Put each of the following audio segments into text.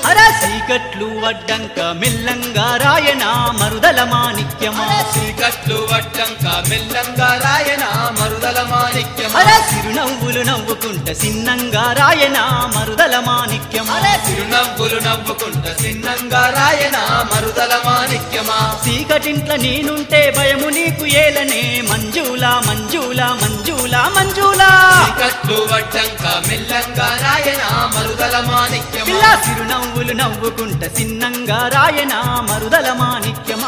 అర చీకట్లు వడ్డంక మెల్లంగా రాయన మరుదల మాణిక్యమా చీకట్లు వడ్డంక మెల్లంగా రాయన మరుదల మాణిక్యమా అర చిరునవ్వులు నవ్వుకుంట సిన్నంగా రాయన మరుదల మాణిక్యమా చిరునవ్వులు నవ్వుకుంట చిన్నంగా రాయన మరుదల మాణిక్యమా చీకటింట్ల నేనుంటే భయము నీకు ఏలనే మంజులా మంజులా మంజులా మంజులా చీకట్లు వడ్డంక మెల్లంగా రాయన మరుదల మాణిక్యమా పిల్ల చిరునవ్వులు నవ్వుకుంట సిన్నంగా రాయన మరుదల మాణిక్యమా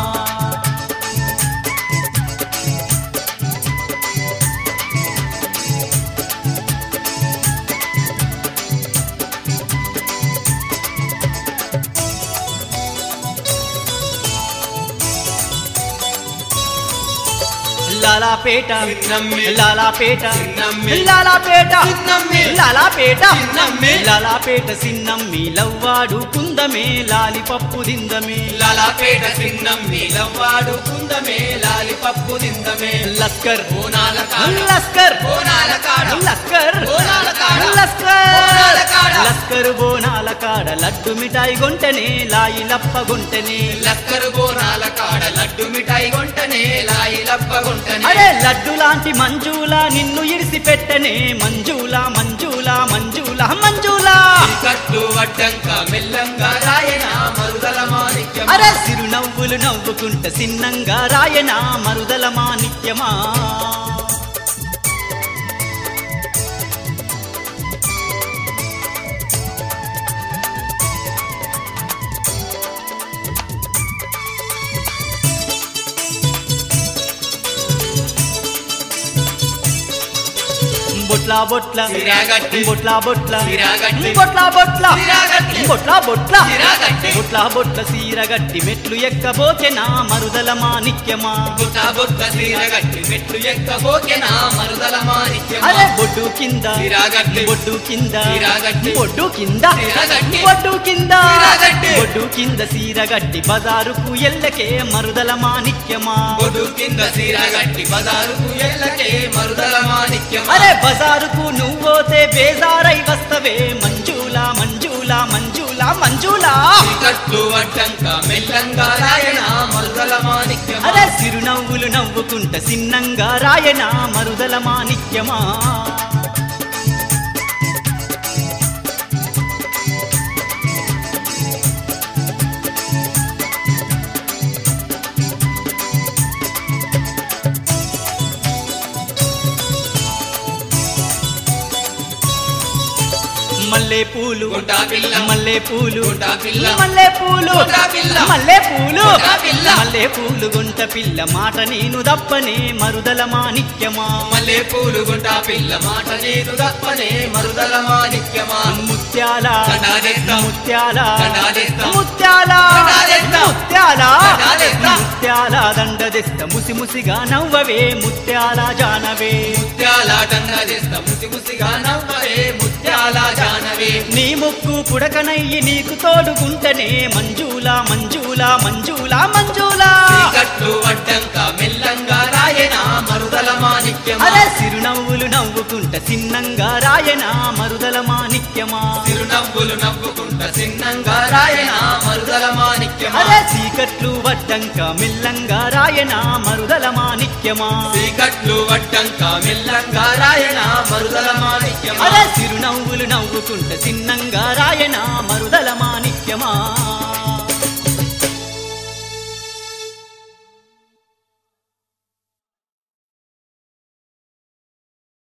లాలాపేట చిన్నమ్మి. లాలాపేట చిన్నమ్మి. లాలాపేట చిన్నమ్మి. లాలాపేట చిన్నమ్మి. లాలాపేట సిన్నమ్మి లవ్వాడు కుందమే లాలిపప్పు దిందమే లలాపేట చిన్నమ్మి లవ్వాడు కుందమే లాలిపప్పు దిందమే లస్కర్ బోనాల కాడ లస్కర్ బోనాల కాడ లస్కర్ బోనాల కాడ. లస్కర్ బోనాల కాడ. లస్కర్ బోనాల కాడ లడ్డు మిఠాయి గొంటనే లాయి లప్ప గొంటనే లక్కరు బోనాల కాడ లడ్డు మిఠాయి గొంటనే లాయి లప్ప గొంటనే అరే లడ్డు లాంటి మంజులా నిన్ను ఇడిసి పెట్టనే మంజులా మంజులా మంజులా మంజులా కట్టు వడ్డంక మెల్లంగా రాయన మరుదల మాణిక్యం అరే సిరునవ్వులు నవ్వుకుంట సిన్నంగా రాయన మరుదల మాణిక్యమా బొట్లా బొట్ల సిరాగట్టి. బొట్లా బొట్ల సిరాగట్టి. బొట్లా బొట్ల సిరాగట్టి. బొట్లా బొట్ల సిరాగట్టి. బొట్లా బొట్ల సీరగట్టి మెట్లు ఎక్కబోచెనా మరుదల మాణిక్యమా బుట్ట బుట్ట తీరగట్టి మెట్లు ఎక్కబోకెనా మరుదల మాణిక్యం అరే బొడ్డు కింద సిరాగట్టి. బొడ్డు కింద సిరాగట్టి. బొడ్డు కింద సిరాగట్టి. బొడ్డు కింద సిరాగట్టి. బొడ్డు కింద సీరగట్టి బజారుకు ఎల్లకే మరుదల మాణిక్యమా బొడు కింద తీరగట్టి బజారుకు ఎల్లకే మరుదల మాణిక్యం అరే బజారుకు నువ్వోతే బేజారై వస్తవే మంజులా మంజులా మంజులా మంజులా కట్టు వడ్డంక మెల్లంగా రాయన మరుదల మాణిక్యం అరే సిరునవ్వులు నవ్వుకుంట సిన్నంగా రాయన మరుదల మాణిక్యమా మల్లె పూలు గుంటా పిల్ల. మల్లె పూలు గుంటా పిల్ల. మల్లె పూలు గుంటా పిల్ల. మల్లె పూలు గుంటా పిల్ల. మల్లె పూలు గుంట పిల్ల మాట నేను దప్పనే మరుదల మాణిక్యమా మల్లె పూలు గుంటా పిల్ల మాట నేను తప్పనే మరుదల మాణిక్యమా ముత్యాల దండాలేస్తా. ముత్యాల దండాలేస్తా. ముత్యాల దండాలేస్తా. ముత్యాల దండాలేస్తా. ముత్యాల దండదిస్త ముసి ముసిగా నవ్వవే ముత్యాల జానవే ముత్యాలాటన్న చేస్తా ముసి ముసిగా నవ్వరే ముత్యాల జానవే నీ ముక్కు పుడకనయ్యి నీకు తోడుకుంటనే మంజులా మంజులా మంజులా మంజులా కట్లు వడ్డంక మెల్లంగా రాయన మరుదల మాణిక్యమా అరే సిరునవ్వులు నవ్వుకుంట సిన్నంగా రాయన మరుదల మాణిక్యమా చిరునవ్వులు నవ్వుకుంట చిన్నంగా రాయన మరుదల మాణిక్యమా అరే చీకట్లు వడ్డంక మెల్లంగా రాయన మరుదల మాణిక్యమా చీకట్లు వడ్డంక మెల్లంగా రాయన మరుదల మాణిక్యమా అరే చిరునవ్వులు నవ్వుకుంట సిన్నంగా రాయన మరుదల మాణిక్యమా